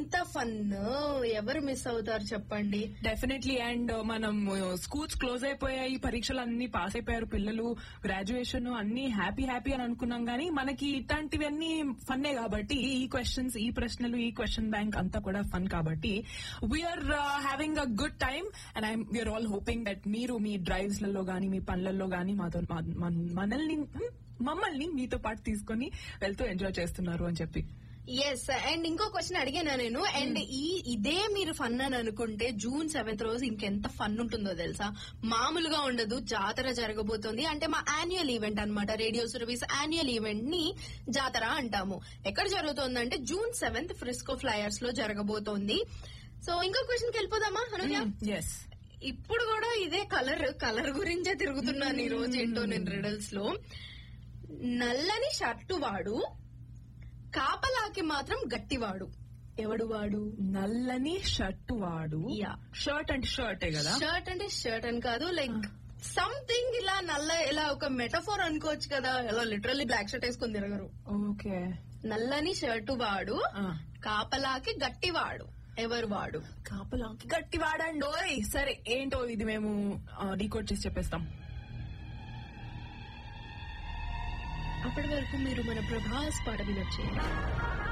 ఎంత ఫన్ ఎవరు మిస్ అవుతారు చెప్పండి డెఫినెట్లీ అండ్ మనం స్కూల్స్ క్లోజ్ అయిపోయాయి పరీక్షలు అన్ని పాస్ అయిపోయారు పిల్లలు గ్రాడ్యుయేషన్ అన్ని హ్యాపీ హ్యాపీ అని అనుకున్నాం గానీ మనకి ఇట్లాంటివన్నీ ఫన్నే కాబట్టి ఈ క్వశ్చన్స్ ఈ ప్రశ్నలు ఈ క్వశ్చన్ బ్యాంక్ అంతా కూడా ఫన్ కాబట్టి we're having a good time and I'm we're all hoping that మీరు మీ డ్రైవ్స్ లలో గానీ మీ పనులలో గానీ మాతో మా- మన- మనల్ని మమ్మల్ని మీతో పాటు తీసుకొని వెళ్తూ ఎంజాయ్ చేస్తున్నారు అని చెప్పి ఎస్ అండ్ ఇంకో క్వశ్చన్ అడిగాను నేను అండ్ ఈ ఇదే మీరు ఫన్ అని అనుకుంటే జూన్ సెవెంత్ రోజు ఇంకెంత ఫన్ ఉంటుందో తెలుసా మామూలుగా ఉండదు జాతర జరగబోతోంది అంటే మా యాన్యువల్ ఈవెంట్ అన్నమాట రేడియో సర్వీస్ యాన్యువల్ ఈవెంట్ ని జాతర అంటాము ఎక్కడ జరుగుతోందంటే జూన్ సెవెంత్ ఫ్రిస్కో ఫ్లయర్స్ లో జరగబోతోంది సో ఇంకో క్వశ్చన్ వెళ్ళిపోదామా అనూయ ఎస్ ఇప్పుడు కూడా ఇదే కలర్ కలర్ గురించే తిరుగుతున్నాను ఈ రోజు ఏంటో నేను రిడల్స్ లో నల్లని షర్టు వాడు కాపలాకి మాత్రం గట్టివాడు ఎవడు వాడు నల్లని షర్ట్ వాడు Yeah. షర్ట్ అంటే షర్టే కదా షర్ట్ అంటే షర్ట్ అని కాదు లైక్ సంథింగ్ ఇలా నల్ల ఇలా ఒక మెటఫోర్ అనుకోవచ్చు కదా ఇలా లిటరల్లీ బ్లాక్ షర్ట్ వేసుకుని తిరగరు ఓకే నల్లని షర్టు వాడు ఆ. కాపలాకి గట్టివాడు ఎవరు వాడు కాపలాకి గట్టి వాడండి ఓయ్ సరే ఏంటో ఇది మేము డీకోడ్ చేసి చెప్పేస్తాం అప్పటి వరకు మీరు మన ప్రభాస్ పాట వినొచ్చేయండి